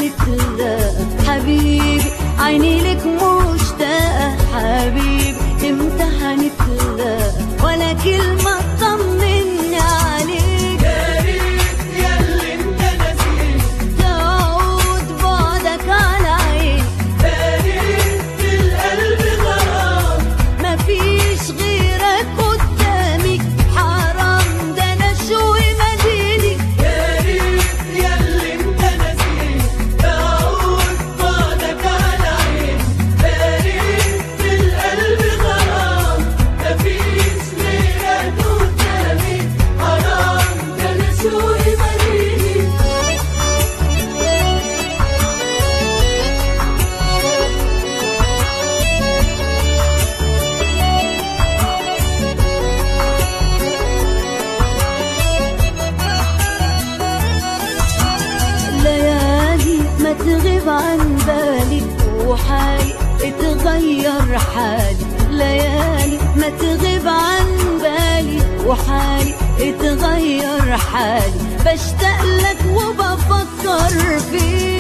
هنتلاقى حبيبي عيني لك مشتاقة حبيبي امتى هنتلاقى ولا كلمة طمني عليك يا ريت ياللي انت نسيت تعود بعدك على عيني باريت القلب غرام مفيش غيرك قدامي حرام ده انا شوي مديني يا ريت ياللي انت نسيت تعود بعدك على عين باريت القلب غرام مفيش غيرك قدامي حرام ده انا شوقي مليني ليالي ما تغيب عن بالي وحالي اتغير حالي ليالي ما تغيب عن بالي وحالي اتغير حالي بشتاق لك وبفكر فيك